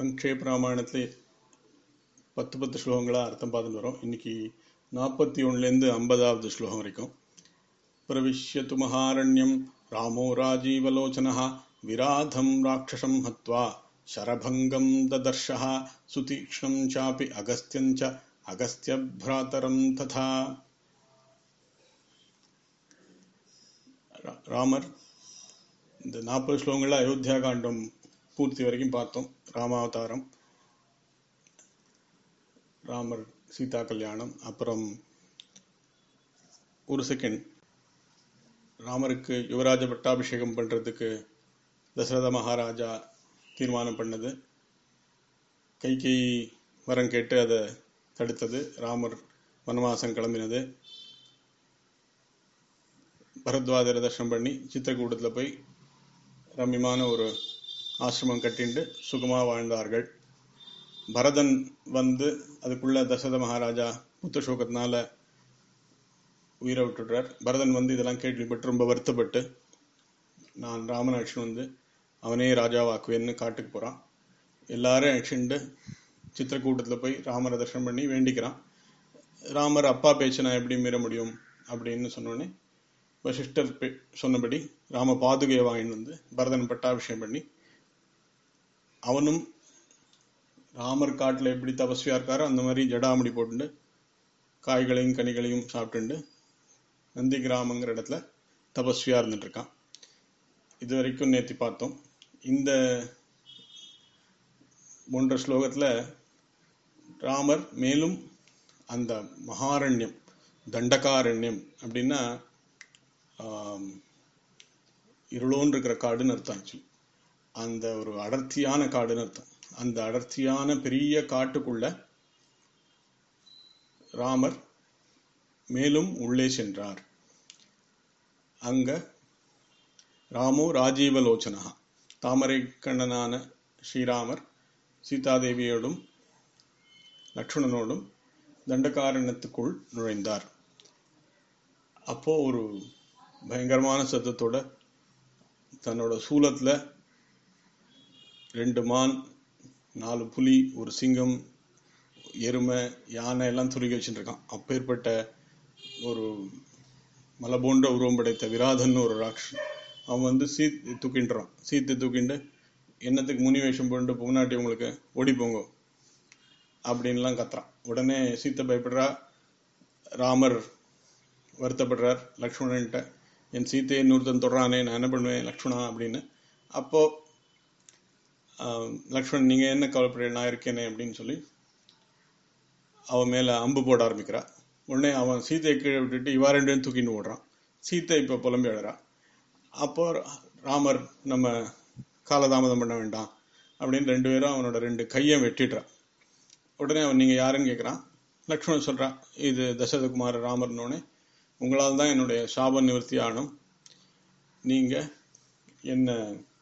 சங்கேப ராமாயணத்துல பத்து பத்து ஸ்லோகங்களா அர்த்தம் பார்த்துட்டு வரோம் இன்னைக்கு நாற்பத்தி ஒன்னுலேருந்து ஐம்பதாவது ஸ்லோகம் வரைக்கும் பிரவிஷ்யத்து மகாரண்யம் ராமோ ராஜீவலோச்சனः விராதம் ராட்சசம் ஹத்வா शरभङ्गम् ददर्शः सुतीक्ष्णम् चापि अगस्त्यम् च अगस्त्यभ्रातरम् तथा ரா- ராமர் இந்த நாற்பது ஸ்லோகங்கள்ல அயோத்தியா காண்டம் பூர்த்தி வரைக்கும் பார்த்தோம் ராமாவதாரம் ராமர் சீதா கல்யாணம் அப்புறம் ஒரு செகண்ட் ராமருக்கு யுவராஜ பட்டாபிஷேகம் பண்றதுக்கு தசரத மகாராஜா தீர்மானம் பண்ணது கைகை வரம் கேட்டு அதை தடுத்தது ராமர் வனவாசம் கிளம்பினது பரத்வாஜரை தர்ஷனம் பண்ணி சித்திரக்கூடத்தில் போய் ரம்யமான ஒரு ஆசிரமம் கட்டிண்டு சுகமா வாழ்ந்தார்கள் பரதன் வந்து அதுக்குள்ள தசரத மகாராஜா புத்த சோகத்தினால உயிரை விட்டுடுறார் பரதன் வந்து இதெல்லாம் கேள்விப்பட்டு ரொம்ப வருத்தப்பட்டு நான் ராமநாட்சன் வந்து அவனே ராஜாவாக்குவேன்னு காட்டுக்கு போறான் எல்லாரும் அழிச்சுண்டு சித்திரக்கூட்டத்தில் போய் ராமரை தர்ஷனம் பண்ணி வேண்டிக்கிறான் ராமர் அப்பா பேச்சை நான் எப்படி மீற முடியும் அப்படின்னு சொன்னோடனே வசிஷ்டர் பே- சொன்னபடி ராம பாதுகையை வாங்கிட்டு வந்து பரதன் பட்டாபிஷேகம் பண்ணி அவனும் ராமர் காட்டுல எப்படி தபஸ்வியா இருக்காரோ அந்த மாதிரி ஜடாமுடி போட்டுண்டு காய்களையும் கனிகளையும் சாப்பிட்டுண்டு நந்தி கிராமங்கிற இடத்துல தபஸ்வியா இருந்துட்டு இருக்கான் இது வரைக்கும் நேத்தி பார்த்தோம் இந்த மூன்று ஸ்லோகத்துல ராமர் மேலும் அந்த மகாரண்யம் தண்டகாரண்யம் அப்படின்னா ஆம், இருளோன்னு இருக்கிற காடுன்னு அர்த்தம் ஆக்சுவலி அந்த ஒரு அடர்த்தியான காடுன்னு அர்த்தம் அந்த அடர்த்தியான பெரிய காட்டுக்குள்ள ராமர் மேலும் உள்ளே சென்றார் அங்க ராமோ ராஜீவலோச்சனா தாமரை கண்ணனான ஸ்ரீராமர் சீதாதேவியோடும் லக்ஷ்மணனோடும் தண்டகாரண்யத்துக்குள் நுழைந்தார் அப்போ ஒரு பயங்கரமான சத்தத்தோட தன்னோட சூலத்துல ரெண்டு மான் நாலு புலி ஒரு சிங்கம் எருமை யானை எல்லாம் துருகி வச்சுட்டு இருக்கான் அப்பேற்பட்ட ஒரு மலை போன்ற உருவம் படைத்த விராதன் ஒரு ராக்ஷன் அவன் வந்து சீத் தூக்கின்றான் சீத்தை தூக்கிண்டு என்னத்துக்கு முனி வேஷம் போட்டு பொம்னாட்டி உங்களுக்கு ஓடி போங்க அப்படின்லாம் கத்துறான் உடனே சீத்தை பயப்படுறா ராமர் வருத்தப்படுறார் லக்ஷ்மணன்ட்ட என் சீத்தையை இன்னொருத்தன் தொடரானே நான் என்ன பண்ணுவேன் லக்ஷ்மணா அப்படின்னு அப்போ ஆஹ், லக்ஷ்மணன் நீங்க என்ன கவலைப்படுற நான் இருக்கேனே அப்படின்னு சொல்லி அவன் மேல அம்பு போட ஆரம்பிக்கிறா உடனே அவன் சீத்தையை கீழே விட்டுட்டு இவா ரெண்டு பேரும் தூக்கிட்டு ஓடுறான் சீத்தை இப்ப புலம்பி அழறா அப்போ ராமர் நம்ம காலதாமதம் பண்ண வேண்டாம் அப்படின்னு ரெண்டு பேரும் அவனோட ரெண்டு கையை வெட்டிடுறான் உடனே அவன் நீங்க யாருன்னு கேட்கறான் லக்ஷ்மணன் சொல்றான் இது தசரதகுமார ராமர்னோடனே உங்களால் தான் என்னுடைய சாப நிவர்த்தி ஆகணும் நீங்க என்ன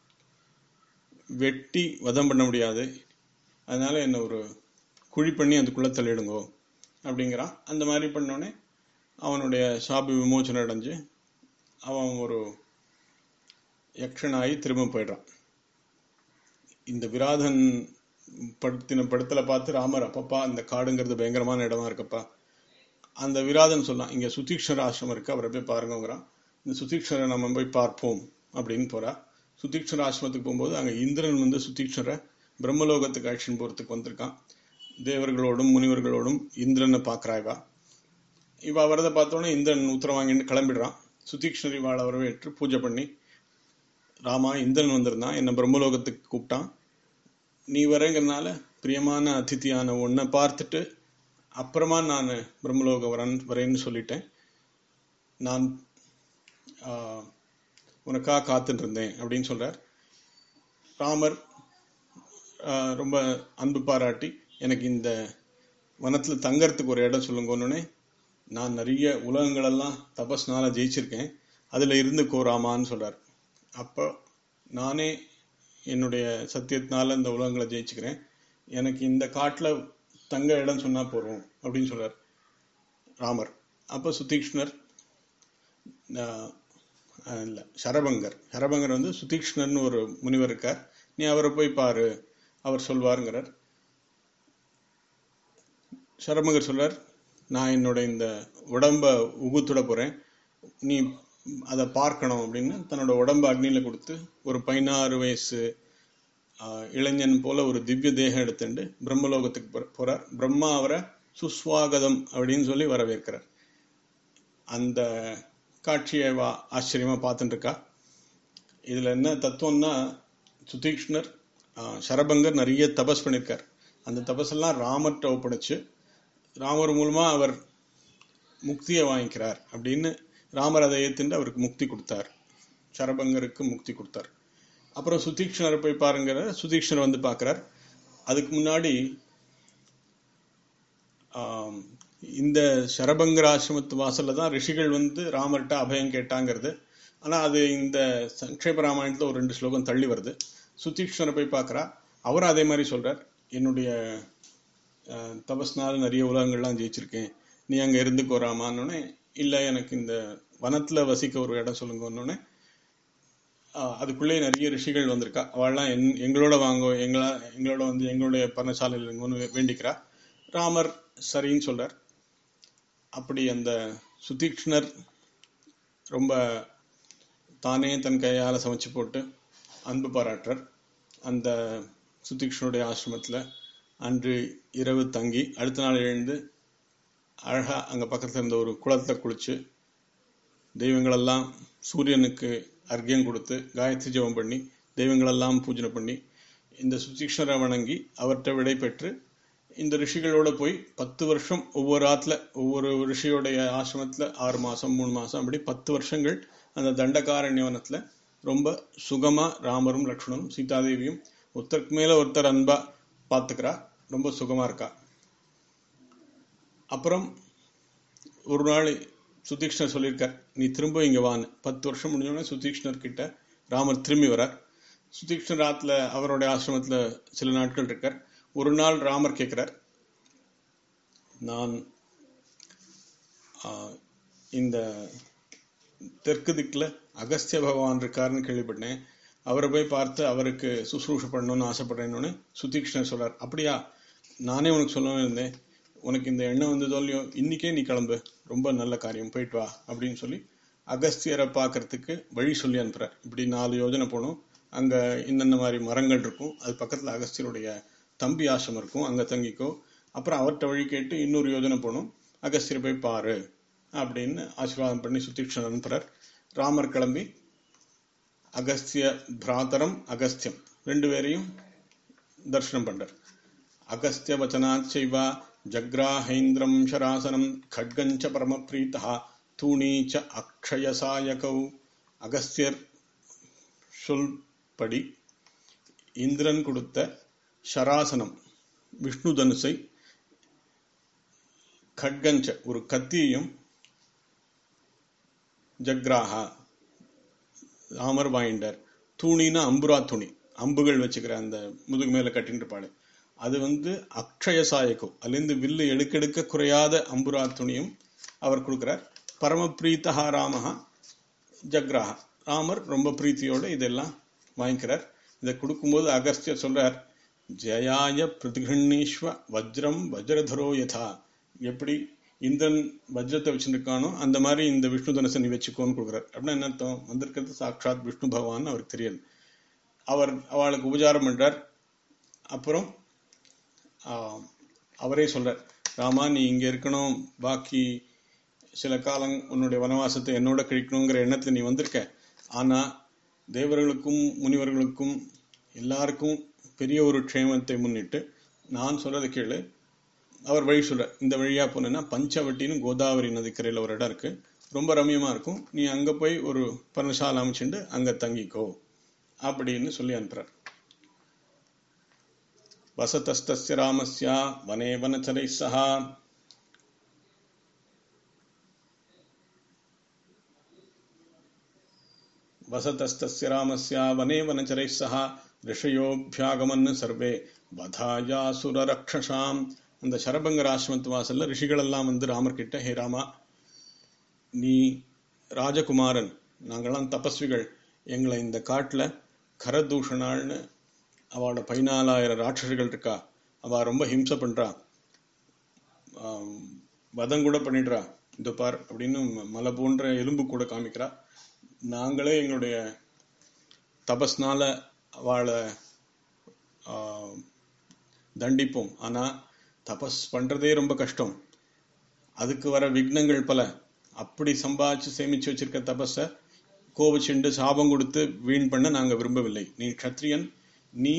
வெட்டி வதம் பண்ண முடியாது அதனால என்ன ஒரு குழி பண்ணி அதுக்குள்ள தள்ளிடுங்கோ அப்படிங்கிறான் அந்த மாதிரி பண்ணோடனே அவனுடைய சாப விமோசனம் அடைஞ்சு அவன் ஒரு யக்ஷனாகி திரும்ப போயிடுறான் இந்த விராதன் படுத்தின படத்துல பார்த்து ராமர் அப்பப்பா இந்த காடுங்கிறது பயங்கரமான இடமா இருக்கப்பா அந்த விராதன் சொல்லலாம் இங்க சுதீக்ஷர் ஆசிரமம் இருக்கு அவரை போய் பாருங்கங்கிறான் இந்த சுதீக்ஷரை நம்ம போய் பார்ப்போம் அப்படின்னு போறா சுதீக்ஷர் ஆசிரமத்துக்கு போகும்போது அங்க இந்திரன் வந்து சுதீக்ஷரை பிரம்மலோகத்துக்கு ஆக்ஷன் போறதுக்கு வந்திருக்கான் தேவர்களோடும் முனிவர்களோடும் இந்திரனை பார்க்கறா இவா இவ வரதை பார்த்தோன்னே இந்திரன் உத்தரவு வாங்கிட்டு கிளம்பிடுறான் சுதீக்ஷர் இவாளை வரவேற்று பூஜை பண்ணி ராமா இந்திரன் வந்திருந்தான் என்ன பிரம்மலோகத்துக்கு கூப்பிட்டான் நீ வரேங்கிறனால பிரியமான அதித்தியான உன்னை பார்த்துட்டு அப்புறமா நான் பிரம்மலோக வரன் வரேன்னு சொல்லிட்டேன் நான் ஆஹ், உனக்காக காத்துட்டு இருந்தேன் அப்படின்னு சொல்றார் ராமர் ஆஹ், ரொம்ப அன்பு பாராட்டி எனக்கு இந்த வனத்துல தங்கறதுக்கு ஒரு இடம் சொல்லுங்கன்னு நான் நிறைய உலகங்களெல்லாம் தபஸ்னால ஜெயிச்சிருக்கேன் அதுல இருந்து கோராமான்னு சொல்றார் அப்போ நானே என்னுடைய சத்தியத்தினால இந்த உலகங்களை ஜெயிச்சுக்கிறேன் எனக்கு இந்த காட்டுல தங்க இடம் சொன்னா போறோம் அப்படின்னு சொல்றார் ராமர் அப்ப சுதீக்ஷ்ணர் ஆஹ், ஆஹ், இல்ல சரபங்கர் சரபங்கர் வந்து சுதீக்ஷ்ணர்னு ஒரு முனிவர் இருக்கார் நீ அவரை போய் பாரு அவர் சொல்வாருங்கிறார் சரமகர் சொல்றார் நான் என்னோட இந்த உடம்ப உகுத்துட போறேன் நீ அதை பார்க்கணும் அப்படின்னு தன்னோட உடம்ப அக்னியில கொடுத்து ஒரு பதினாறு வயசு ஆஹ், இளைஞன் போல ஒரு திவ்ய தேகம் எடுத்துட்டு பிரம்மலோகத்துக்கு போ- போறார் பிரம்மா அவரை சுஸ்வாகதம் அப்படின்னு சொல்லி வரவேற்கிறார் அந்த காட்சியை வா ஆச்சரியமா பார்த்துட்டு இருக்கா இதுல என்ன தத்துவம்னா சுதீக்ஷ்ணர் ஆஹ், சரபங்கர் நிறைய தபஸ் பண்ணியிருக்கார் அந்த தபஸெல்லாம் ராமர்கிட்ட ஒப்படைச்சு ராமர் மூலமா அவர் முக்தியை வாங்கிக்கிறார் அப்படின்னு ராமர் அதை ஏத்துண்டு அவருக்கு முக்தி கொடுத்தார் சரபங்கருக்கு முக்தி கொடுத்தார் அப்புறம் சுதீக்ஷ்ணரை போய் பாருங்கிற சுதீக்ஷ்ணர் வந்து பார்க்கிறார் அதுக்கு முன்னாடி ஆம், இந்த சரபங்கர் ஆசிரமத்து வாசல்ல தான் ரிஷிகள் வந்து ராமர்கிட்ட அபயம் கேட்டாங்கிறது ஆனா அது இந்த சங்கேப ராமாயணத்துல ஒரு ரெண்டு ஸ்லோகம் தள்ளி வருது சுதீக்ஷ்ணரை போய் பார்க்கறா அவரும் அதே மாதிரி சொல்றார் என்னுடைய அஹ், தபஸ்னால நிறைய உலகங்கள்லாம் ஜெயிச்சிருக்கேன் நீ அங்க இருந்துக்கோ ராமான்னொடனே இல்ல எனக்கு இந்த வனத்துல வசிக்க ஒரு இடம் சொல்லுங்கன்னொடனே ஆஹ் அதுக்குள்ளே நிறைய ரிஷிகள் வந்திருக்கா அவள்லாம் என் எங்களோட வாங்கோ எங்களா எங்களோட வந்து எங்களுடைய பர்ணசாலையில் இருங்கன்னு வே- வேண்டிக்கிறா ராமர் சரின்னு சொல்றார் அப்படி அந்த சுதீக்ஷ்ணர் ரொம்ப தானே தன் கையால சமைச்சு போட்டு அன்பு பாராட்டுறார் அந்த சுதீக்ஷ்ணனுடைய ஆசிரமத்துல அன்று இரவு தங்கி அடுத்த நாள் எழுந்து அழகா அங்க பக்கத்துல இருந்த ஒரு குளத்துல குளிச்சு தெய்வங்களெல்லாம் சூரியனுக்கு அர்க்கியம் கொடுத்து காயத்ரி ஜெபம் பண்ணி தெய்வங்களெல்லாம் பூஜனை பண்ணி இந்த சுதீக்ஷ்ணரை வணங்கி அவர்கிட்ட விடை பெற்று இந்த ரிஷிகளோட போய் பத்து வருஷம் ஒவ்வொரு ஆத்துல ஒவ்வொரு ரிஷியோடைய ஆசிரமத்துல ஆறு மாசம் மூணு மாசம் அப்படி பத்து வருஷங்கள் அந்த தண்டகாரண்யவனத்துல ரொம்ப சுகமா ராமரும் லக்ஷ்மணனும் சீதாதேவியும் ஒருத்தருக்கு மேல ஒருத்தர் அன்பா பாத்துக்கிறா ரொம்ப சுகமா இருக்கா அப்புறம் ஒரு நாள் சுதீக்ஷ்ணர் சொல்லியிருக்கார் நீ திரும்ப இங்க வான்னு பத்து வருஷம் முடிஞ்சோடனே சுதீக்ஷ்ணர் கிட்ட ராமர் திரும்பி வரார் சுதீக்ஷ்ணர் ஆத்துல அவருடைய ஆசிரமத்துல சில நாட்கள் இருக்கார் ஒரு நாள் ராமர் கேட்கிறார் நான் ஆஹ், இந்த தெற்கு திக்குல அகஸ்திய பகவான் இருக்காருன்னு கேள்விப்பட்டேன் அவரை போய் பார்த்து அவருக்கு சுசுரூஷ பண்ணணும்னு ஆசைப்படுறேன்னு சுதீக்ஷ்ணர் சொல்றார் அப்படியா நானே உனக்கு சொல்லவே இருந்தேன் உனக்கு இந்த எண்ணம் வந்ததோ இல்லையோ இன்னைக்கே நீ கிளம்பு ரொம்ப நல்ல காரியம் போயிட்டு வா அப்படின்னு சொல்லி அகஸ்தியரை பார்க்கறதுக்கு வழி சொல்லி அனுப்புறார் இப்படி நாலு யோஜனை போகணும் அங்க இன்னென்ன மாதிரி மரங்கள் இருக்கும் அது பக்கத்துல அகஸ்தியருடைய தம்பி ஆசிரமம் இருக்கும் அங்க தங்கிக்கோ அப்புறம் அவர்கிட்ட வழி கேட்டு இன்னொரு யோஜனை போகணும் அகஸ்தியரை போய் பாரு அப்படின்னு ஆசீர்வாதம் பண்ணி சுதீக்ஷன் அனுப்புறார் ராமர் கிளம்பி அகஸ்திய பிராதரம் அகஸ்தியம் ரெண்டு பேரையும் தரிசனம் பண்றார் அகஸ்திய வச்சனாச்சைவ ஜக்ராஹைந்திரம் ஷராசனம் खड्गञ्च परमप्रीतः தூணீ ச அக்ஷயசாயகௌ அகஸ்தியர் சொல்படி இந்திரன் கொடுத்த ஷராசனம் விஷ்ணு தனுசை खड्गञ्च ஒரு கத்தியையும் ஜக்ராஹா ராமர் வாயிண்டர் தூணினா அம்புரா துணி அம்புகள் வச்சுக்கிற அந்த முதுகு மேல கட்டின்னு இருப்பாளு அது வந்து அக்ஷய சாயகம் அதுலேருந்து வில்லு எடுக்கெடுக்க குறையாத அம்புரா துணியும் அவர் கொடுக்கிறார் பரமபிரீத்தஹா ராமஹா ஜக்ராஹா ராமர் ரொம்ப பிரீத்தியோட இதெல்லாம் வாங்கிக்கிறார் இதை கொடுக்கும்போது அகஸ்தியர் சொல்றார் ஜெயாய பிரதிகண்ணீஸ்வ வஜ்ரம் வஜ்ரதரோ யதா எப்படி இந்திரன் வஜ்ரத்தை வச்சிருக்கானோ அந்த மாதிரி இந்த விஷ்ணு தனுசை நீ வச்சுக்கோன்னு கொடுக்குறார் அப்படின்னா என்ன அர்த்தம் வந்திருக்கிறது சாட்சாத் விஷ்ணு பகவான் அவருக்கு தெரியாது அவர் அவளுக்கு உபச்சாரம் பண்றார் அப்புறம் ஆஹ், அவரே சொல்றார் ராமா நீ இங்க இருக்கணும் பாக்கி சில காலம் உன்னுடைய வனவாசத்தை என்னோட கழிக்கணுங்கிற எண்ணத்துல நீ வந்திருக்க ஆனா தேவர்களுக்கும் முனிவர்களுக்கும் எல்லாருக்கும் பெரிய ஒரு க்ஷேமத்தை முன்னிட்டு நான் சொல்றதை கேளு அவர் வழி சொல்றார் இந்த வழியா போனேன்னா பஞ்சவட்டின்னு கோதாவரி நதிக்கரையில ஒரு இடம் இருக்கு ரொம்ப ரம்யமா இருக்கும் நீ அங்க போய் ஒரு பர்ணசாலை அமைச்சுட்டு அங்க தங்கிக்கோ அப்படின்னு சொல்லி அனுப்புறார் வசதஸ்தஸ்ய ராமஸ்ய வனே வனச்சரை சஹா வசதஸ்தஸ்ய ராமஸ்ய வனே வனச்சரை சஹா ரிஷயோபியாகமன் சர்வே வதாயாசுர ரக்ஷசாம் அந்த சரபங்கர் ஆசிரமத்து வாசல்ல ரிஷிகள் எல்லாம் வந்து ராமர் கிட்ட ஹே ராமா நீ ராஜகுமாரன் நாங்கெல்லாம் தபஸ்விகள் எங்களை இந்த காட்டுல கரதூஷணாள்னு அவளோட பதினாலாயிரம் ராட்சசர்கள் இருக்கா அவ ரொம்ப ஹிம்சை பண்றா ஆம், வதம் கூட பண்ணிடுறா இந்த பார் அப்படின்னு மலை போன்ற எலும்பு கூட காமிக்கிறா நாங்களே எங்களுடைய தபஸ்னால அவளை ஆஹ், தண்டிப்போம் ஆனா தபஸ் பண்றதே ரொம்ப கஷ்டம் அதுக்கு வர விக்னங்கள் பல அப்படி சம்பாதிச்சு சேமிச்சு வச்சிருக்க தபஸ கோபிச்சுண்டு சாபம் கொடுத்து வீண் பண்ண நாங்க விரும்பவில்லை நீ க்ஷத்ரியன் நீ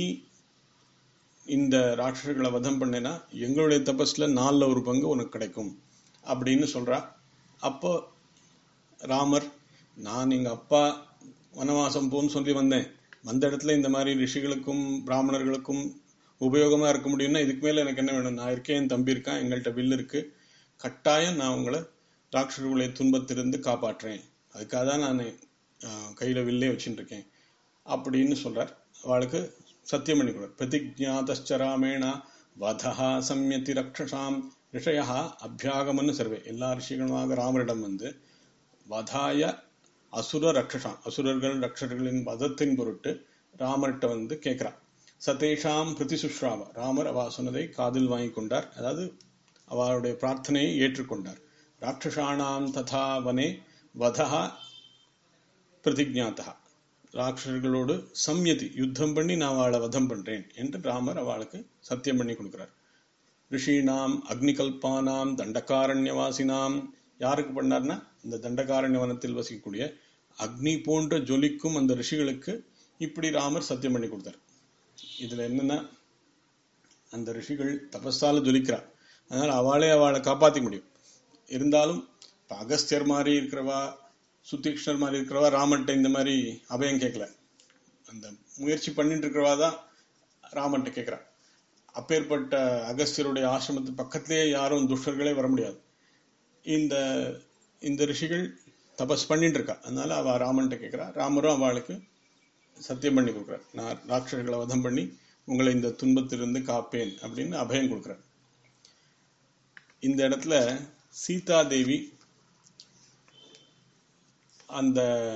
இந்த ராட்சசர்களை வதம் பண்ணேன்னா எங்களுடைய தபஸ்ல நாலுல ஒரு பங்கு உனக்கு கிடைக்கும் அப்படின்னு சொல்றா அப்போ ராமர் நான் எங்க அப்பா வனவாசம் போன்னு சொல்லி வந்தேன் வந்த இடத்துல இந்த மாதிரி ரிஷிகளுக்கும் பிராமணர்களுக்கும் உபயோகமா இருக்க முடியும்னா இதுக்கு மேல எனக்கு என்ன வேணும் நான் இருக்கேன் என் தம்பி இருக்கான் எங்கள்கிட்ட வில் இருக்கு கட்டாயம் நான் உங்களை ராட்சசர்களுடைய துன்பத்திலிருந்து காப்பாற்றுறேன் அதுக்காக தான் நான் ஆஹ், கையில வில்லே வச்சுட்டு இருக்கேன் அப்படின்னு சொல்றார் அவளுக்கு சத்தியம் பண்ணி கொடுறார் பிரதிஜாதராமேண வதா சம்யதி ரக்ஷசாம் ரிஷயா அபியாகமன்னு சர்வே எல்லா ரிஷிகளுமாக ராமரிடம் வந்து வதாய அசுர ரக்ஷசாம் அசுரர்கள் ரக்ஷர்களின் வதத்தின் பொருட்டு ராமர்கிட்ட வந்து கேட்கிறான் சதேஷாம் பிரதிசுஷ்ராவ ராமர் அவ சொன்னதை காதில் வாங்கி கொண்டார் அதாவது அவளுடைய பிரார்த்தனையை ஏற்றுக்கொண்டார் ராட்சசானாம் ததா வனே வதா பிரதிஜாத்தா ராட்சர்களோடு சம்யதி யுத்தம் பண்ணி நான் அவளை வதம் பண்றேன் என்று ராமர் அவளுக்கு சத்தியம் பண்ணி கொடுக்கிறார் ரிஷீனாம் அக்னிகல்பானாம் தண்டகாரண்யவாசினாம் யாருக்கு பண்ணார்னா இந்த தண்டகாரண்ய வனத்தில் வசிக்கக்கூடிய அக்னி போன்ற ஜொலிக்கும் அந்த ரிஷிகளுக்கு இப்படி ராமர் சத்தியம் பண்ணி கொடுத்தார் இதுல என்னன்னா அந்த ரிஷிகள் தபஸால ஜொலிக்கிறா அதனால அவளே அவளை காப்பாத்திக்க முடியும் இருந்தாலும் இப்ப அகஸ்தியர் மாதிரி இருக்கிறவா சுத்தீக்ஷ்ணர் மாதிரி இருக்கிறவா ராமன்ட்ட இந்த மாதிரி அபயம் கேட்கல அந்த முயற்சி பண்ணிட்டு இருக்கிறவா தான் ராமன்ட்ட கேட்கிறா அப்பேற்பட்ட அகஸ்தியருடைய ஆசிரமத்து பக்கத்திலேயே யாரும் துஷ்டர்களே வர முடியாது இந்த இந்த ரிஷிகள் தபஸ் பண்ணிட்டு இருக்கா அதனால அவ ராமன்ட்ட கேட்கிறா ராமரும் அவளுக்கு சத்தியம் பண்ணி கொடுக்குறார் நான் ராட்சசர்களை வதம் பண்ணி உங்களை இந்த துன்பத்திலிருந்து காப்பேன் அப்படின்னு அபயம் கொடுக்குறார் இந்த இடத்துல சீதா தேவி அந்த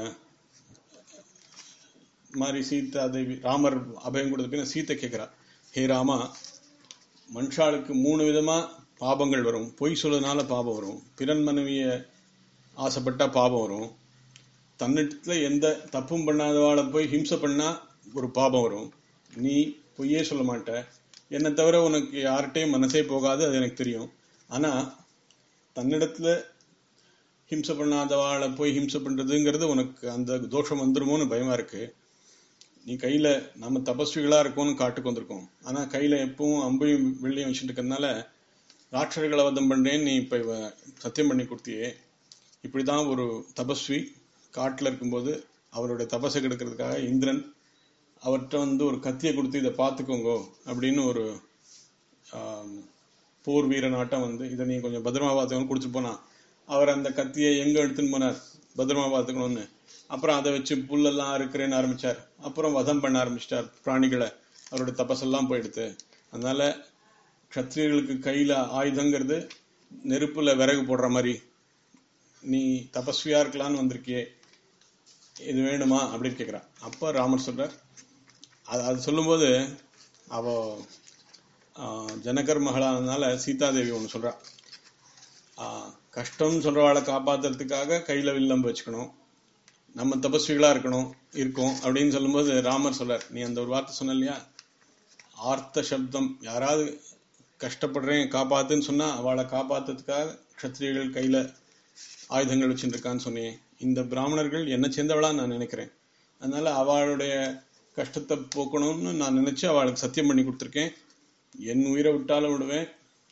மாதிரி சீதா தேவி ராமர் அபயம் கொடுத்த பின்ன சீத்தை கேட்கிறா ஹே ராமா மனுஷாளுக்கு மூணு விதமா பாபங்கள் வரும் பொய் சொல்றதுனால பாபம் வரும் பிறன் மனைவிய ஆசைப்பட்டா பாபம் வரும் தன்னிடத்துல எந்த தப்பும் பண்ணாதவாளை போய் ஹிம்சை பண்ணா ஒரு பாபம் வரும் நீ பொய்யே சொல்ல மாட்ட என்னை தவிர உனக்கு யார்கிட்டயும் மனசே போகாது அது எனக்கு தெரியும் ஆனா தன்னிடத்துல ஹிம்சை பண்ணாதவாளை போய் ஹிம்சை பண்றதுங்கிறது உனக்கு அந்த தோஷம் வந்துருமோன்னு பயமா இருக்கு நீ கையில நம்ம தபஸ்விகளா இருக்கோம்னு காட்டுக்கு வந்திருக்கோம் ஆனா கையில எப்பவும் அம்பையும் வெள்ளையும் வச்சுட்டு இருக்கறதுனால ராட்சர்களை வதம் பண்றேன்னு நீ இப்ப இவ சத்தியம் பண்ணி கொடுத்தியே இப்படிதான் ஒரு தபஸ்வி காட்டுல இருக்கும்போது அவருடைய தபஸை கெடுக்கிறதுக்காக இந்திரன் அவர்கிட்ட வந்து ஒரு கத்தியை கொடுத்து இதை பார்த்துக்கோங்க அப்படின்னு ஒரு ஆம், போர் வீரனாட்டம் வந்து இதை நீ கொஞ்சம் பத்திரமா பார்த்துக்கணும் கொடுத்துட்டு போனா அவர் அந்த கத்தியை எங்க எடுத்துன்னு போனார் பத்திரமா பார்த்துக்கணும்னு அப்புறம் அதை வச்சு புல்லெல்லாம் அறுக்கிறேன்னு ஆரம்பிச்சார் அப்புறம் வதம் பண்ண ஆரம்பிச்சிட்டார் பிராணிகளை அவருடைய தபஸெல்லாம் போயிடுத்து அதனால க்ஷத்ரியர்களுக்கு கையில ஆயுதங்கிறது நெருப்புல விறகு போடுற மாதிரி நீ தபஸ்வியா இருக்கலாம்னு வந்திருக்கியே இது வேணுமா அப்படின்னு கேக்குறா அப்ப ராமர் சொல்றார் அது அது சொல்லும்போது அவ ஆஹ், ஜனகர் மகளானதுனால சீதாதேவி ஒண்ணு சொல்றா ஆஹ், கஷ்டம்னு சொல்றவாளை காப்பாத்துறதுக்காக கையில வில்லம்பு வச்சுக்கணும் நம்ம தபஸ்விகளா இருக்கணும் இருக்கோம் அப்படின்னு சொல்லும்போது ராமர் சொல்றார் நீ அந்த ஒரு வார்த்தை சொன்ன இல்லையா ஆர்த்த சப்தம் யாராவது கஷ்டப்படுறேன் காப்பாத்துன்னு சொன்னா அவளை காப்பாத்துறதுக்காக க்ஷத்ரியர்கள் கையில ஆயுதங்கள் வச்சுட்டு இருக்கான்னு சொன்னேன் இந்த பிராமணர்கள் என்ன சேர்ந்தவளா நான் நினைக்கிறேன் அதனால அவளுடைய கஷ்டத்தை போக்கணும்னு நான் நினைச்சு அவளுக்கு சத்தியம் பண்ணி கொடுத்துருக்கேன் என் உயிரை விட்டாலும் விடுவேன்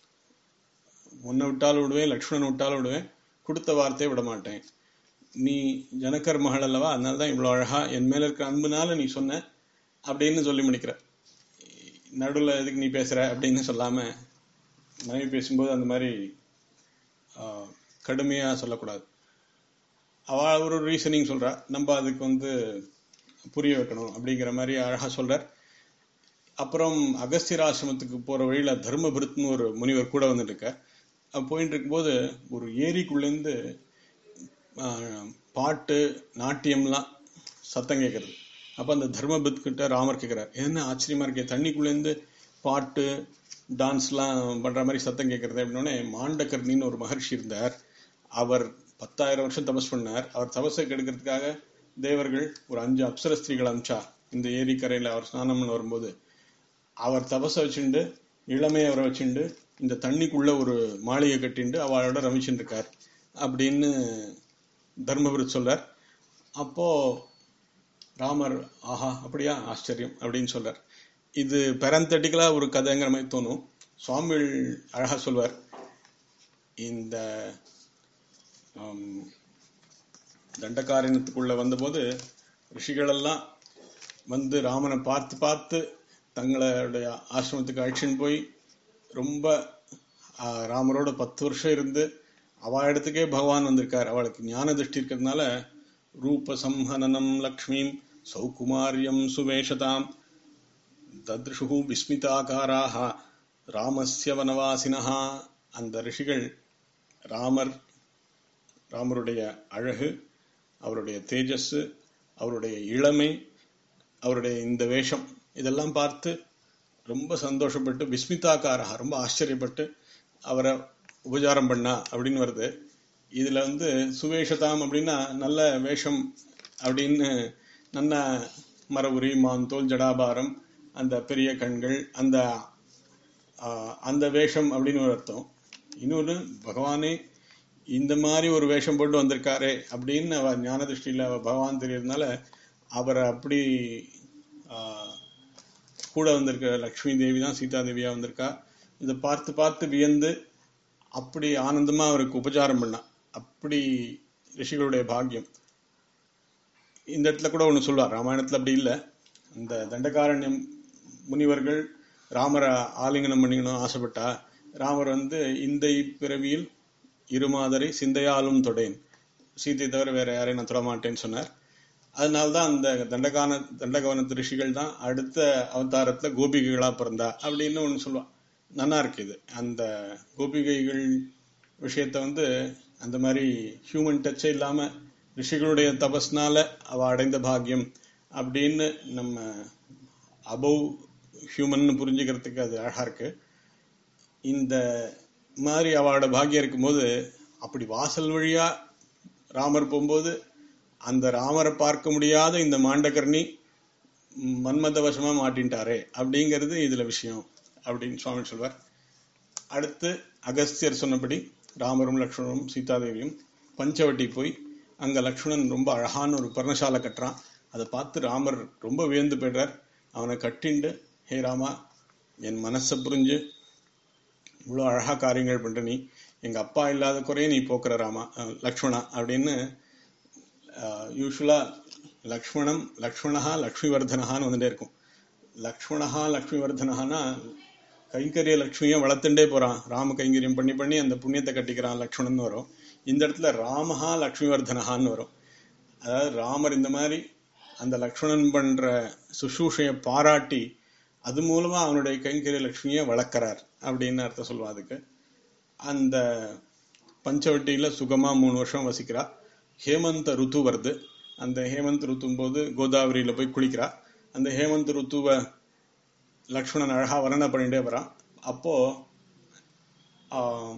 உன்னை விட்டாலும் விடுவேன் லக்ஷ்மணன் விட்டாலும் விடுவேன் கொடுத்த வார்த்தையை விட மாட்டேன் நீ ஜனகர் மகள் அல்லவா அதனால தான் இவ்வளவு அழகா என் மேல இருக்க அன்புனால நீ சொன்ன அப்படின்னு சொல்லி முடிக்கிற நடுவுல எதுக்கு நீ பேசுற அப்படின்னு சொல்லாம மனைவி பேசும்போது அந்த மாதிரி ஆஹ், கடுமையா சொல்லக்கூடாது அவ ஒரு ரீசனிங் சொல்றா நம்ம அதுக்கு வந்து புரிய வைக்கணும் அப்படிங்கிற மாதிரி அழகா சொல்றார் அப்புறம் அகஸ்தியர் ஆசிரமத்துக்கு போற வழியில தர்மபுரத்னு ஒரு முனிவர் கூட வந்துட்டு இருக்கார் அப்ப போயிட்டு இருக்கும்போது ஒரு ஏரிக்குள்ளேருந்து ஆஹ், பாட்டு நாட்டியம்லாம் சத்தம் கேட்கறது அப்ப அந்த தர்மபத் கிட்ட ராமர் கேட்கிறார் என்ன ஆச்சரியமா இருக்கே தண்ணிக்குள்ளேருந்து பாட்டு டான்ஸ்லாம் பண்ற மாதிரி சத்தம் கேட்கறது அப்படின்னோடனே மாண்டகர்ணின்னு ஒரு மகர்ஷி இருந்தார் அவர் பத்தாயிரம் வருஷம் தபஸ் பண்ணார் அவர் தபஸை கெடுக்கிறதுக்காக தேவர்கள் ஒரு அஞ்சு அப்சர ஸ்திரீகள் அமிச்சா இந்த ஏரிக்கரையில அவர் ஸ்நானம் பண்ண வரும்போது அவர் தபஸை வச்சுண்டு இளமையை அவரை வச்சுண்டு இந்த தண்ணிக்குள்ள ஒரு மாளிகை கட்டிண்டு அவளோட ரமிச்சுட்டு இருக்கார் அப்படின்னு தர்மபுரி சொல்றார் அப்போ ராமர் ஆஹா அப்படியா ஆச்சரியம் அப்படின்னு சொல்றார் இது பெரந்தட்டிக்கலா ஒரு கதைங்கிற மாதிரி தோணும் சுவாமிகள் அழகா சொல்வார் இந்த ஆம், தண்டகாரண்யத்துக்குள்ள வந்தபோது ரிஷிகளெல்லாம் வந்து ராமனை பார்த்து பார்த்து தங்களுடைய ஆசிரமத்துக்கு அழைச்சின்னு போய் ரொம்ப ஆ, ராமரோட பத்து வருஷம் இருந்து அவ இடத்துக்கே பகவான் வந்திருக்கார் அவளுக்கு ஞான திருஷ்டி இருக்கிறதுனால ரூப சம்ஹனனம் லக்ஷ்மீம் சௌகுமாரியம் சுவேஷதாம் தத்ருஷு விஸ்மிதாகாராக ராமஸ்ய வனவாசினஹா அந்த ரிஷிகள் ராமர் ராமருடைய அழகு அவருடைய தேஜஸ் அவருடைய இளமை அவருடைய இந்த வேஷம் இதெல்லாம் பார்த்து ரொம்ப சந்தோஷப்பட்டு விஸ்மிதாக்காரா ரொம்ப ஆச்சரியப்பட்டு அவரை உபச்சாரம் பண்ணா அப்படின்னு வருது இதுல வந்து சுவேஷதாம் அப்படின்னா நல்ல வேஷம் அப்படின்னு நல்ல மரவுரி மாந்தோல் ஜடாபாரம் அந்த பெரிய கண்கள் அந்த ஆஹ், அந்த வேஷம் அப்படின்னு ஒரு அர்த்தம் இன்னொன்று பகவானே இந்த மாதிரி ஒரு வேஷம் போட்டு வந்திருக்காரே அப்படின்னு அவ ஞான திருஷ்டியில அவ பகவான் தெரியறதுனால அவரை அப்படி ஆஹ், கூட வந்திருக்க லக்ஷ்மி தேவி தான் சீதா தேவியா வந்திருக்கா இதை பார்த்து பார்த்து வியந்து அப்படி ஆனந்தமா அவருக்கு உபச்சாரம் பண்ணா அப்படி ரிஷிகளுடைய பாக்கியம் இந்த இடத்துல கூட ஒண்ணு சொல்லுவார் ராமாயணத்துல அப்படி இல்லை அந்த தண்டகாரண்யம் முனிவர்கள் ராமரை ஆலிங்கனம் பண்ணிக்கணும் ஆசைப்பட்டா ராமர் வந்து இந்த பிறவியில் இருமாதரை சிந்தையாலும் தொடேன் சீதை தவிர வேற யாரையும் நான் தொட மாட்டேன்னு சொன்னார் அதனால்தான் அந்த தண்டகான தண்டகவனத்து ரிஷிகள் தான் அடுத்த அவதாரத்துல கோபிகைகளா பிறந்தா அப்படின்னு ஒண்ணு சொல்லுவான் நல்லா இருக்கு இது அந்த கோபிகைகள் விஷயத்த வந்து அந்த மாதிரி ஹியூமன் டச்சே இல்லாம ரிஷிகளுடைய தபஸ்னால அவ அடைந்த பாக்கியம் அப்படின்னு நம்ம அபவ் ஹியூமன் புரிஞ்சுக்கிறதுக்கு அது அழகா இருக்கு இந்த மாதிரி அவளோட பாக்கியம் இருக்கும்போது அப்படி வாசல் வழியா ராமர் போகும்போது அந்த ராமரை பார்க்க முடியாத இந்த மாண்டகர்ணி மன்மத வசமா மாட்டின்ட்டாரே அப்படிங்கிறது இதுல விஷயம் அப்படின்னு சுவாமி சொல்வார் அடுத்து அகஸ்தியர் சொன்னபடி ராமரும் லக்ஷ்மணரும் சீதாதேவியும் பஞ்சவட்டி போய் அங்க லக்ஷ்மணன் ரொம்ப அழகான ஒரு பர்ணசாலை கட்டுறான் அதை பார்த்து ராமர் ரொம்ப வியந்து போயிடுறார் அவனை கட்டிண்டு ஹே ராமா என் மனசை புரிஞ்சு இவ்வளோ அழகா காரியங்கள் பண்ற நீ எங்க அப்பா இல்லாத குறைய நீ போக்குற ராமா அஹ், லக்ஷ்மணா அப்படின்னு யூஸ்வலா லக்ஷ்மணம் லக்ஷ்மணஹா லக்ஷ்மிவர்தனஹான்னு வந்துட்டே இருக்கும் லக்ஷ்மணஹா லக்ஷ்மிவர்தனஹானா கைங்கரிய லக்ஷ்மியை வளர்த்துட்டே போறான் ராம கைங்கரியம் பண்ணி பண்ணி அந்த புண்ணியத்தை கட்டிக்கிறான் லக்ஷ்மணன் வரும் இந்த இடத்துல ராமஹா லக்ஷ்மிவர்தனஹான்னு வரும் அதாவது ராமர் இந்த மாதிரி அந்த லக்ஷ்மணன் பண்ற சுசூஷையை பாராட்டி அது மூலமா அவனுடைய கைங்கரிய லக்ஷ்மியை வளர்க்கறார் அப்படின்னு அர்த்தம் சொல்லுவான் அதுக்கு அந்த பஞ்சவட்டியில சுகமா மூணு வருஷம் வசிக்கிறா ஹேமந்த ருத்து வருது அந்த ஹேமந்த் ருத்தும் போது கோதாவரியில போய் குளிக்கிறா அந்த ஹேமந்த் ருத்துவ லக்ஷ்மணன் அழகா வர்ணனை பண்ணிட்டே வரான் அப்போ ஆம்,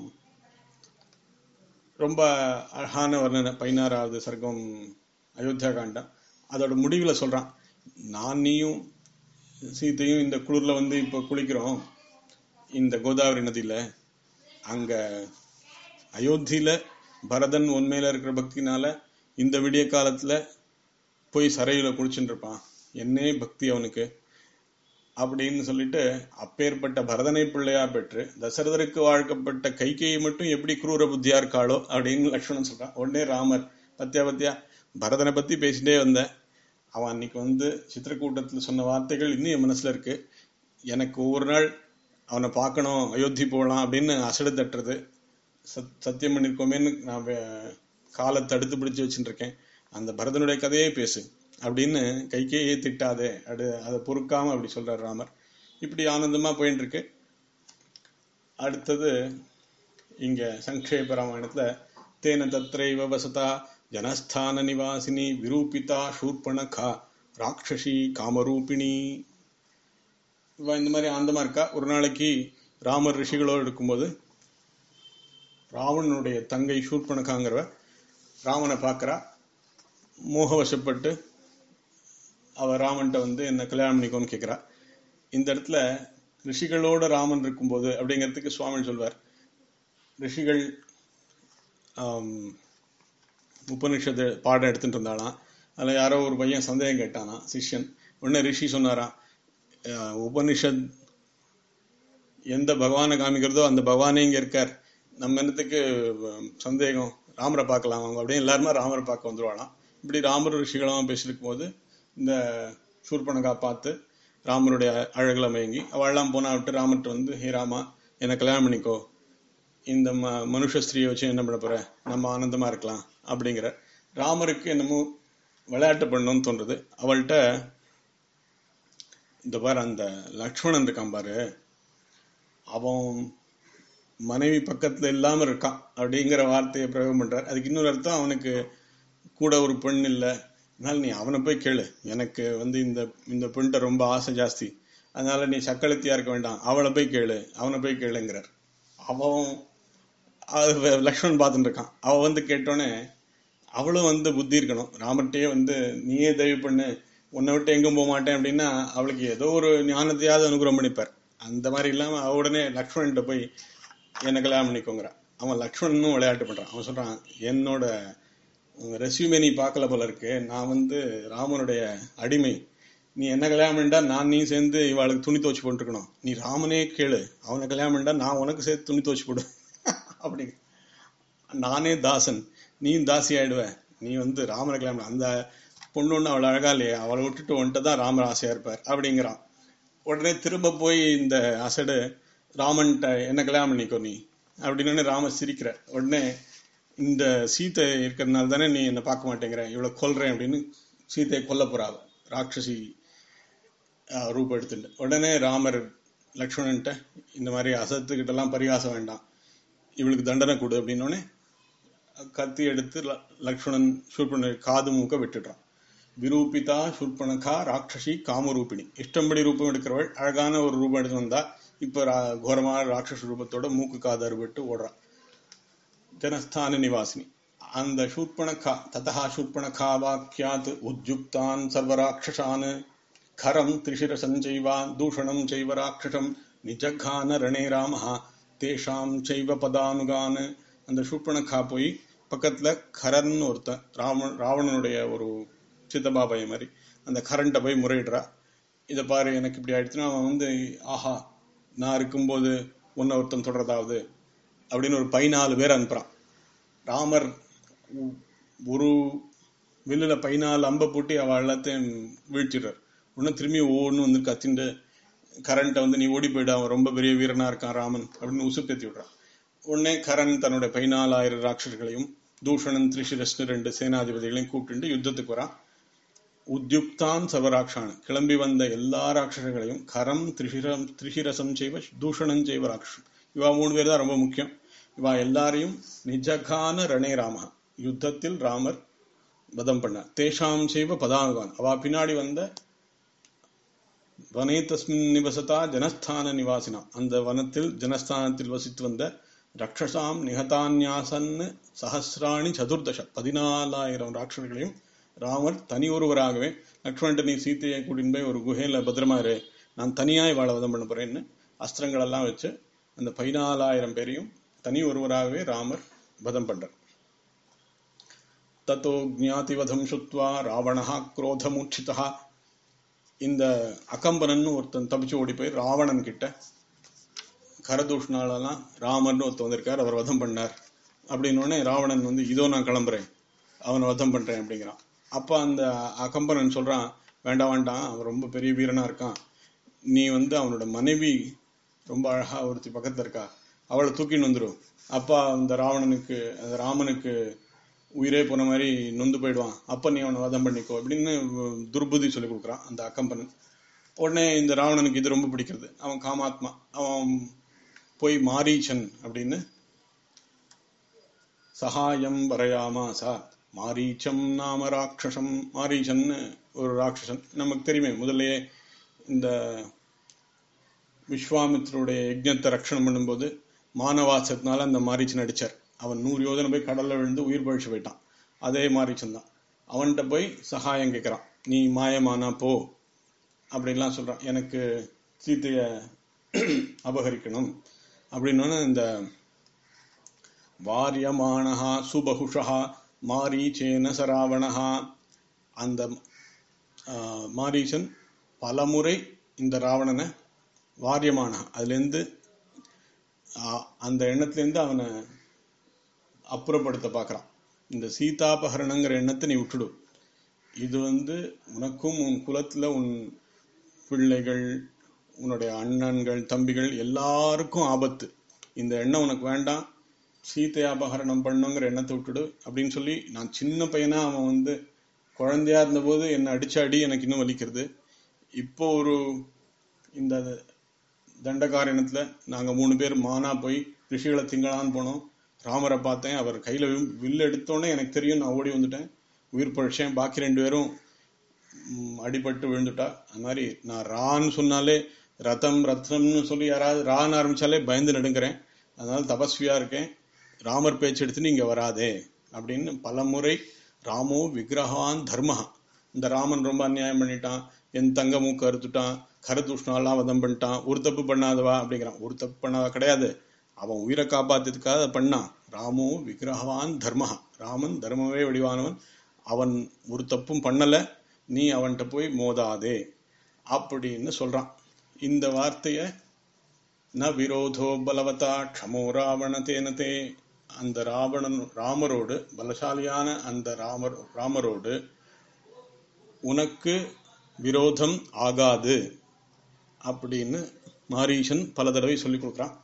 ரொம்ப அழகான வர்ணனை பதினாறாவது சர்க்கம் அயோத்தியா காண்டம் அதோட முடிவுல சொல்றான் நான் நீயும் சீத்தையும் இந்த குளிர்ல வந்து இப்போ குளிக்கிறோம் இந்த கோதாவரி நதியில அங்க அயோத்தியில பரதன் உண்மையில இருக்கிற பக்தினால இந்த விடிய காலத்துல போய் சரையில குளிச்சுட்டு இருப்பான் என்னே பக்தி அவனுக்கு அப்படின்னு சொல்லிட்டு அப்பேற்பட்ட பரதனை பிள்ளையா பெற்று தசரதருக்கு வாழ்க்கப்பட்ட கைகையை மட்டும் எப்படி குரூர புத்தியா இருக்காளோ அப்படின்னு லக்ஷ்மணன் சொல்றான் உடனே ராமர் பத்தியா பத்தியா பரதனை பத்தி பேசிட்டே வந்தேன் அவன் அன்னைக்கு வந்து சித்திரக்கூட்டத்துல சொன்ன வார்த்தைகள் இன்னும் என் மனசுல இருக்கு எனக்கு ஒவ்வொரு நாள் அவனை பார்க்கணும் அயோத்தி போகலாம் அப்படின்னு அசடு தட்டுறது சத் சத்தியம் பண்ணிருக்கோமேன்னு நான் வே- காலை தடுத்து பிடிச்சு வச்சுட்டு இருக்கேன் அந்த பரதனுடைய கதையே பேசு அப்படின்னு கைக்கேயே திட்டாதே அடு அதை பொறுக்காம அப்படி சொல்றார் ராமர் இப்படி ஆனந்தமா போயிட்டு இருக்கு அடுத்தது இங்க சங்கேப ராமாயணத்துல தேன தத்ரைவ வசதா ஜனஸ்தான நிவாசினி விரூபிதா சூர்பணகா ராட்சசி காமரூபிணி இவ இந்த மாதிரி ஆந்தமா இருக்கா ஒரு நாளைக்கு ராமர் ரிஷிகளோடு இருக்கும்போது ராவணனுடைய தங்கை சூர்பனகாங்கிறவ ராமனை பார்க்கறா மோகவசப்பட்டு அவ ராமன்ட்ட வந்து என்ன கல்யாணம் பண்ணிக்கோன்னு கேட்கிறா இந்த இடத்துல ரிஷிகளோட ராமன் இருக்கும்போது அப்படிங்கிறதுக்கு சுவாமி சொல்வார் ரிஷிகள் ஆம், உபனிஷத்து பாடம் எடுத்துட்டு இருந்தாலாம் அதில் யாரோ ஒரு பையன் சந்தேகம் கேட்டானா சிஷ்யன் உடனே ரிஷி சொன்னாராம் அஹ், உபனிஷத் எந்த பகவானை காமிக்கிறதோ அந்த பகவானே இங்க இருக்கார் நம்ம என்னத்துக்கு அஹ், சந்தேகம் ராமரை பார்க்கலாம் அவங்க அப்படியே எல்லாருமே ராமரை பார்க்க வந்துருவாளாம் இப்படி ராமர் ரிஷிகளும் பேசியிருக்கும் போது இந்த சூர்பனகா பார்த்து ராமருடைய அழகுல மயங்கி அவள்லாம் போனா விட்டு ராமர்கிட்ட வந்து ஹே ராமா என்னை கல்யாணம் பண்ணிக்கோ இந்த ம மனுஷ ஸ்திரியை வச்சு என்ன பண்ண போற நம்ம ஆனந்தமா இருக்கலாம் அப்படிங்கிற ராமருக்கு என்னமோ விளையாட்டு பண்ணணும்னு தோன்றுது அவள்கிட்ட இந்த பாரு அந்த லக்ஷ்மணன் இருக்கான் பாரு அவன் மனைவி பக்கத்துல இல்லாம இருக்கான் அப்படிங்கிற வார்த்தையை பிரயோகம் பண்றார் அதுக்கு இன்னொரு அர்த்தம் அவனுக்கு கூட ஒரு பெண் இல்லை அதனால நீ அவனை போய் கேளு எனக்கு வந்து இந்த இந்த பெண்கிட்ட ரொம்ப ஆசை ஜாஸ்தி அதனால நீ சக்களத்தியா இருக்க வேண்டாம் அவளை போய் கேளு அவனை போய் கேளுங்கிறார் அவன் அது வே- லக்ஷ்மணன் பார்த்துட்டு இருக்கான் அவ வந்து கேட்டோன்னே அவளும் வந்து புத்தி இருக்கணும் ராமர்கிட்டயே வந்து நீயே தயவு பண்ணு உன்னை விட்டு எங்கும் போக மாட்டேன் அப்படின்னா அவளுக்கு ஏதோ ஒரு ஞானத்தையாவது அனுகிரகம் பண்ணிப்பார் அந்த மாதிரி இல்லாம அவ உடனே லக்ஷ்மணன்ட்ட போய் என்ன கல்யாணம் பண்ணிக்கோங்கிறான் அவன் லக்ஷ்மணனும் விளையாட்டு பண்றான் அவன் சொல்றான் என்னோட ரெசியூமே நீ பார்க்கல போல இருக்கு நான் வந்து ராமனுடைய அடிமை நீ என்ன கல்யாணம் பண்ணிட்டா நான் நீ சேர்ந்து இவாளுக்கு துணி துவச்சு போட்டுருக்கணும் நீ ராமனே கேளு அவனை கல்யாணம் பண்ணிட்டா நான் உனக்கு சேர்த்து துணி துவச்சு போடு அப்படி நானே தாசன் நீயும் தாசி ஆயிடுவ நீ வந்து ராமனை கல்யாணம் பண்ணு. அந்த பொண்ணு ஒண்ணு அவள் அழகா இல்லையே அவளை விட்டுட்டு வந்துட்டு தான் ராமர் ஆசையா இருப்பார் அப்படிங்கிறான் உடனே திரும்ப போய் இந்த அசடு ராமன்ட்ட என்ன கல்யாணம் பண்ணிக்கோ நீ அப்படின்னு ராமர் சிரிக்கிற உடனே இந்த சீத்தை இருக்கிறதுனால தானே நீ என்னை பார்க்க மாட்டேங்கிற இவளை கொல்றேன் அப்படின்னு சீத்தையை கொல்ல போறாவ ராட்சசி ஆஹ், ரூபம் எடுத்துட்டு உடனே ராமர் லக்ஷ்மணன்ட்ட இந்த மாதிரி அசத்துக்கிட்ட எல்லாம் பரிகாசம் வேண்டாம் இவளுக்கு தண்டனை கொடு அப்படின்னோடனே கத்தி எடுத்து ல- லக்ஷ்மணன் சூர்பன காது மூக்க விட்டுடுறான் விரூபிதா சூர்பனகா ராட்சசி காமரூபிணி இஷ்டம்படி ரூபம் எடுக்கிறவள் அழகான ஒரு ரூபம் எடுத்து வந்தா இப்ப ரா- கோரமான ராட்சச ரூபத்தோட மூக்கு காது அறுபட்டு ஓடுறான் ஜனஸ்தான நிவாசினி அந்த சூர்பணகா ததா சூர்பணகா வாக்கியாத் உத்யுக்தான் சர்வராட்சசான் கரம் திரிசிரசஞ்சைவா தூஷணம் செய்வ ராட்சசம் நிஜகான ரணே ராமஹா தேஷாம் செய்வ பதானுகான் அந்த சூர்பணகா போய் பக்கத்துல கரன் ஒருத்தன் ராம ராவணனுடைய ஒரு சித்தப்பா பையன் மாதிரி அந்த கரண்ட்டை போய் முறையிடுறா இதை பாரு எனக்கு இப்படி ஆயிடுச்சுன்னா அவன் வந்து ஆஹா நான் இருக்கும்போது உன்னை ஒருத்தன் தொடர்றதாவது அப்படின்னு ஒரு பதினாலு பேர் அனுப்புறான் ராமர் உ- ஒரு வில்லுல பதினாலு அம்பை பூட்டி அவ எல்லாத்தையும் வீழ்த்திடுறார் உடனே திரும்பி ஒவ்வொன்று வந்து கத்திண்டு கரண்ட்டை வந்து நீ ஓடி போயிடு அவன் ரொம்ப பெரிய வீரனா இருக்கான் ராமன் அப்படின்னு உசுப்பேத்தி விடுறான் உடனே கரண் தன்னுடைய பதினாலாயிரம் ராட்சர்களையும் தூஷணன் திரிசிரஸ்னு ரெண்டு சேனாதிபதிகளையும் கூப்பிட்டு யுத்தத்துக்கு வரான் உத்யுக்தான் சர்வராட்சான் கிளம்பி வந்த எல்லா ராட்சசங்களையும் கரம் திரிசிரம் திரிசிரசம் செய்வ தூஷணம் செய்வ ராட்சசம் இவா மூணு பேர் தான் ரொம்ப முக்கியம் இவா எல்லாரையும் நிஜகான ரணே ராம யுத்தத்தில் ராமர் வதம் பண்ணார் தேஷாம் செய்வ பதானுகான் அவா பின்னாடி வந்த வனே தஸ்மின் நிவசதா ஜனஸ்தான நிவாசினா அந்த வனத்தில் ஜனஸ்தானத்தில் வசித்து வந்த ரக்ஷசாம் நிகதான்யாசன் சஹசிராணி சதுர்தச பதினாலாயிரம் ராட்சர்களையும் ராமர் தனி ஒருவராகவே லக்ஷ்மணன் நீ சீத்தையை கூட்டின்னு போய் ஒரு குகையில பத்திரமா இரு நான் தனியாய் வாழ வதம் பண்ண போறேன்னு அஸ்திரங்கள் எல்லாம் வச்சு அந்த பதினாலாயிரம் பேரையும் தனி ஒருவராகவே ராமர் வதம் பண்றார் தத்தோ ஜாதிவதம் சுத்வா ராவணா குரோதமூர்ச்சிதா இந்த அகம்பனன் ஒருத்தன் தப்பிச்சு ஓடி போய் ராவணன் கிட்ட கரதூஷ்ணாலெல்லாம் ராமர்னு ஒருத்தன் வந்திருக்கார் அவர் வதம் பண்ணார் அப்படின்னு உடனே ராவணன் வந்து இதோ நான் கிளம்புறேன் அவனை வதம் பண்றேன் அப்படிங்கிறான் அப்ப அந்த அகம்பனன் சொல்றான் வேண்டாம் வேண்டாம் அவன் ரொம்ப பெரிய வீரனா இருக்கான் நீ வந்து அவனோட மனைவி ரொம்ப அழகா ஒருத்தி பக்கத்துல இருக்கா அவளை தூக்கின்னு வந்துரும் அப்பா அந்த ராவணனுக்கு அந்த ராமனுக்கு உயிரே போன மாதிரி நொந்து போயிடுவான் அப்ப நீ அவனை வதம் பண்ணிக்கோ அப்படின்னு துர்புதி சொல்லி கொடுக்குறான் அந்த அக்கம்பனன் உடனே இந்த ராவணனுக்கு இது ரொம்ப பிடிக்கிறது அவன் காமாத்மா அவன் போய் மாரீச்சன் அப்படின்னு சகாயம் வரையாமா சா மாரீச்சம் நாம ராட்சசம் மாரீச்சன் ஒரு ராட்சசன் நமக்கு தெரியுமே முதல்லயே இந்த விஸ்வாமித்ருடைய யஜ்ஞத்தை ரட்சணம் பண்ணும்போது மானவாசத்தினால அந்த மாரீச்சன் அடிச்சார் அவன் நூறு யோஜனை போய் கடல்ல விழுந்து உயிர் பழிச்சு போயிட்டான் அதே மாரீச்சன் தான் அவன்கிட்ட போய் சகாயம் கேட்கிறான் நீ மாயமானா போ அப்படின்லாம் சொல்றான் எனக்கு சீத்தைய அபகரிக்கணும் அப்படின்னு இந்த வாரியமானஹா சுபகுஷா மாரீச்சேன சராவணஹா அந்த ஆஹ், மாரீச்சன் பலமுறை இந்த ராவணனை வாரியமான அதுலேருந்து ஆஹ், அந்த எண்ணத்துலேருந்து அவனை அப்புறப்படுத்த பார்க்கறான் இந்த சீதாபகரணங்கிற எண்ணத்தை நீ விட்டுடு இது வந்து உனக்கும் உன் குலத்துல உன் பிள்ளைகள் உன்னுடைய அண்ணன்கள் தம்பிகள் எல்லாருக்கும் ஆபத்து இந்த எண்ணம் உனக்கு வேண்டாம் சீதை அபகரணம் பண்ணுங்கிற எண்ணத்தை விட்டுடு அப்படின்னு சொல்லி நான் சின்ன பையனா அவன் வந்து குழந்தையா இருந்தபோது என்னை அடிச்ச அடி எனக்கு இன்னும் வலிக்கிறது இப்போ ஒரு இந்த தண்டகாரணத்துல நாங்க மூணு பேர் மானா போய் ரிஷிகளை திங்களான்னு போனோம் ராமரை பார்த்தேன் அவர் கையில வில் வில் எடுத்தோடனே எனக்கு தெரியும் நான் ஓடி வந்துட்டேன் உயிர் பழிச்சேன் பாக்கி ரெண்டு பேரும் ம், அடிபட்டு விழுந்துட்டா அது மாதிரி நான் ரான்னு சொன்னாலே ரதம் ரத்னம்னு சொல்லி யாராவது ரான்னு ஆரம்பிச்சாலே பயந்து நடுங்கிறேன் அதனால தபஸ்வியா இருக்கேன் ராமர் பேச்சு எடுத்து நீங்க வராதே அப்படின்னு பல முறை ராமோ விக்கிரகான் தர்மஹா இந்த ராமன் ரொம்ப அநியாயம் பண்ணிட்டான் என் தங்க மூக்கு அறுத்துட்டான் கரதுஷ்ணாலாம் வதம் பண்ணிட்டான் ஒரு தப்பு பண்ணாதவா அப்படிங்கிறான் ஒரு தப்பு பண்ணாதவா கிடையாது அவன் உயிரை காப்பாத்தியதுக்காக அதை பண்ணான் ராமோ விக்கிரகவான் தர்மஹா ராமன் தர்மமே வடிவானவன் அவன் ஒரு தப்பும் பண்ணல நீ அவன்கிட்ட போய் மோதாதே அப்படின்னு சொல்றான் இந்த வார்த்தைய ந விரோதோ பலவதா க்ஷமோ ராவண தேனதே அந்த ராவணன் ராமரோடு பலசாலியான அந்த ராமர் ராமரோடு உனக்கு விரோதம் ஆகாது அப்படின்னு மாரீசன் பல தடவை சொல்லி கொடுக்குறான்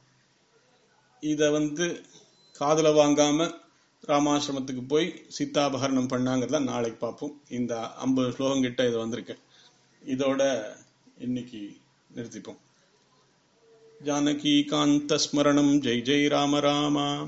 இத வந்து காதுல வாங்காம ராமாசிரமத்துக்கு போய் சீதாபகரணம் பண்ணாங்கிறத நாளைக்கு பார்ப்போம் இந்த ஐம்பது ஸ்லோகம் கிட்ட இது வந்திருக்கு இதோட இன்னைக்கு நிறுத்திப்போம் ஜானகி காந்த ஸ்மரணம் ஜெய் ஜெய் ராம ராமா